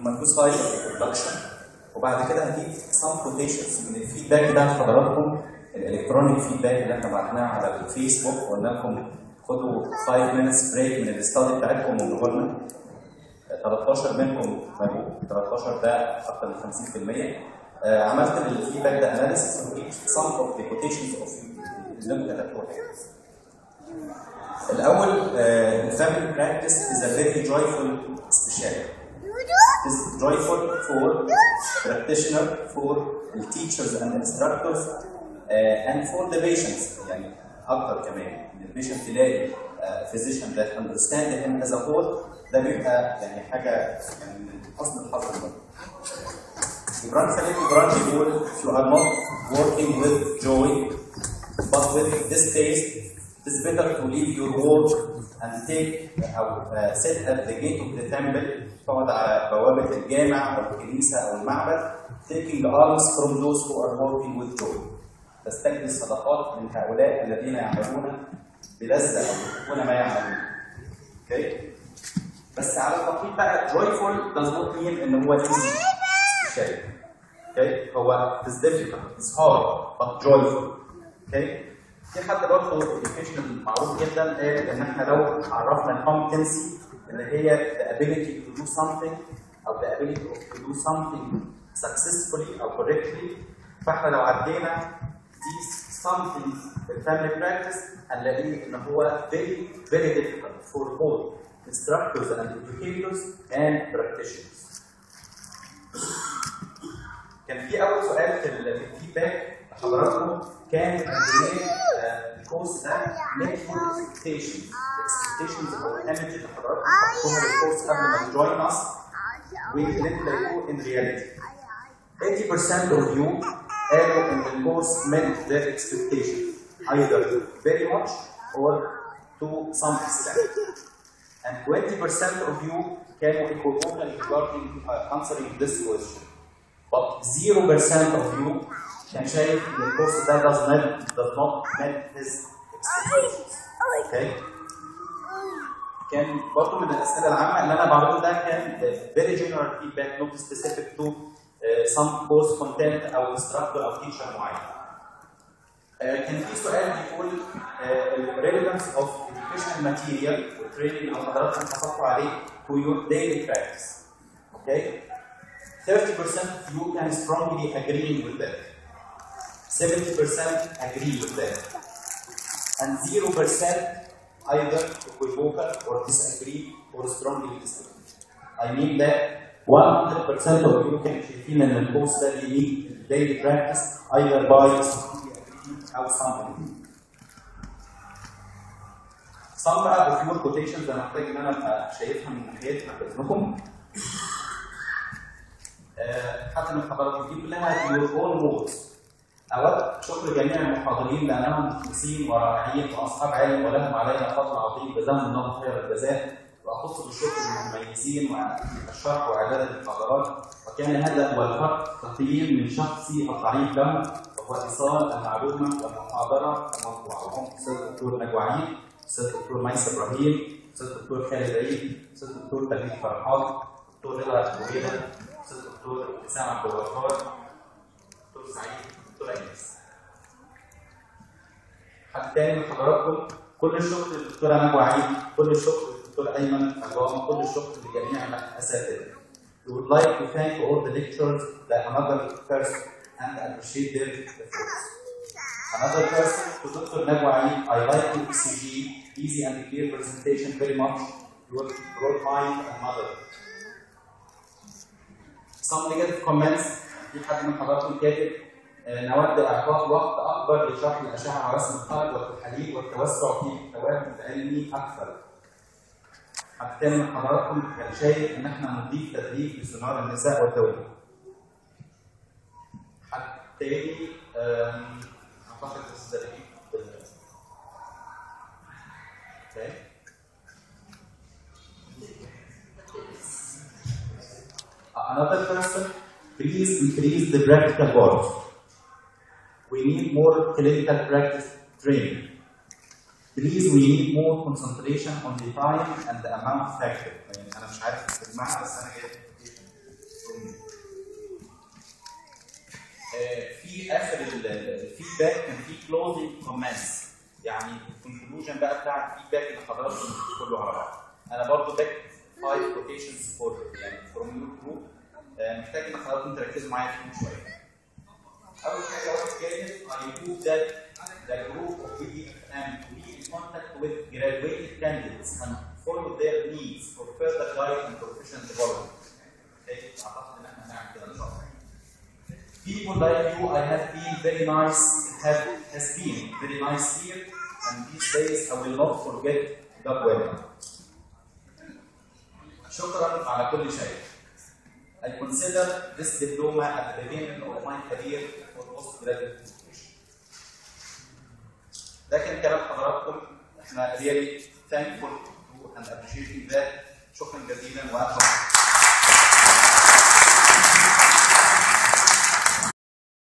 هم تو سلايد introduction وبعد كده هجيب some quotations من الفيدباك ده لحضراتكم الالكترونيك فيدباك اللي احنا بعتناه على الفيسبوك وقلنا لكم خدوا 5 minutes بريك من الاستادي بتاعتكم وقولوا لنا 13 منكم مجهول 13 ده اكثر من 50% آه، عملت الفيدباك ده اناليسيس وجبت some of the quotations of اللي انتوا كتبتوها الاول الفاميلي براكتس is a very joyful specialty is joyful for practitioner for the teachers and instructors uh, and for the patients يعني اكتر كمان ان البيشنت تلاقي uh, physician that understand him as a whole ده بيبقى يعني حاجه يعني من حسن الحظ برضه. جبران خليل جبران بيقول if you are not working with joy but with distaste it is better to leave your work and take او uh, sit at the gate of the temple تقعد على بوابه الجامع او الكنيسه او المعبد taking alms from those who are working with joy تستجلب الصدقات من هؤلاء الذين يعملون بلذه او يحبون ما يعملون. اوكي؟ بس على التقييد بقى joyful does not mean ان هو easy special. اوكي؟ هو is difficult, it's hard but joyful. اوكي؟ في حد برضه education معروف جدا قال ان احنا لو عرفنا الكومبتنسي اللي هي the ability to do something او the ability to do something successfully او correctly فاحنا لو عدينا دي something في الفاميلي براكتس هنلاقيه ان هو very very difficult for both instructors and educators and practitioners. كان في اول سؤال في ال- في الفيدباك لحضراتكم كان الكورس ده make your expectations expectations او الايمج اللي حضراتكم حطوها للكورس قبل ما تجوين us واللي تلاقوه in reality 80% of you قالوا ان الكورس met their expectation either very much or to some extent and 20% of you كانوا equivocal regarding uh, answering this question but 0% of you كان شايف ان الكورس ده does not does not met his expectations okay كان برضه من الاسئله العامه اللي انا بعرضه ده كان very general feedback not specific to uh, some course content او instructor او teacher معين. آه، كان في سؤال بيقول ال relevance of educational material والtraining او حضراتكم حصلتوا عليه to your daily practice. Okay? 30% of you can strongly agree with that. 70% agree with that. And 0% either equivocal or disagree or strongly disagree. I mean that 100% of you can شايفين ان الكورس ده ليه daily practice either by او something. Some بقى of your quotations انا محتاج ان انا ابقى شايفها من ناحيتي بعد اذنكم. آه، حتى من حضراتكم دي كلها your own words. أود شكر جميع المحاضرين لأنهم مخلصين ورائعين وأصحاب علم ولهم علينا فضل عظيم جزاهم الله خير الجزاء وأخص بالشكر المميزين والشرح وإعداد المحاضرات وكان هذا هو الفرق تقييم من شخصي الضعيف له وهو إيصال المعلومة والمحاضرة الموضوع وهم أستاذ الدكتور نجوى عيد أستاذ الدكتور ميس إبراهيم أستاذ الدكتور خالد عيد أستاذ الدكتور فريد فرحات دكتور رضا بويلة أستاذ الدكتور حسام عبد الغفار دكتور سعيد دكتور أنيس حد تاني من حضراتكم كل الشكر للدكتورة نجوى عيد كل الشكر للدكتور أيمن حرام كل الشكر لجميع الأساتذة We would like to thank all the lecturers that another person and appreciate their efforts. Another person to Dr. Nagwa Ali, I like your ECG, easy and clear presentation very much. Your broad mind and mother. Some negative comments في حد من حضراتكم كاتب آه، نود اعطاء وقت اكبر لشرح الاشعه ورسم الخلق والتحاليل والتوسع في التوافق العلمي اكثر. حد تاني من حضراتكم كان شايف ان احنا نضيف تدريب لسونار النساء والتوليد. حد تاني آم، اعتقد استاذ رفيق بال- اوكي Another person, please increase the practical work. We need more clinical practice training. Please, we need more concentration on the time and the amount factor. يعني أنا مش عارف تجمعها بس أنا جايب آه، في اخر الفيدباك كان في كلوزنج كومنتس يعني الكونكلوجن بقى بتاع الفيدباك اللي حضراتكم كله على بعض انا برضو باك 5 كوتيشنز فور يعني فروم يور جروب محتاج ان حضراتكم تركزوا معايا فيهم شويه اول حاجه واحد كاتب I hope that the group of BDFM to be in contact with graduated candidates and follow their needs for further guide and professional development. Okay, اعتقد ان احنا هنعمل كده ان شاء الله. People like you, I have been very nice, have has been very nice here, and these days I will not forget God welcome. شكرا على كل شيء. I consider this diploma at the beginning of my career for postgraduate education. ده كان كلام حضراتكم احنا really thankful to and appreciating that شكرا جزيلا وأتمنى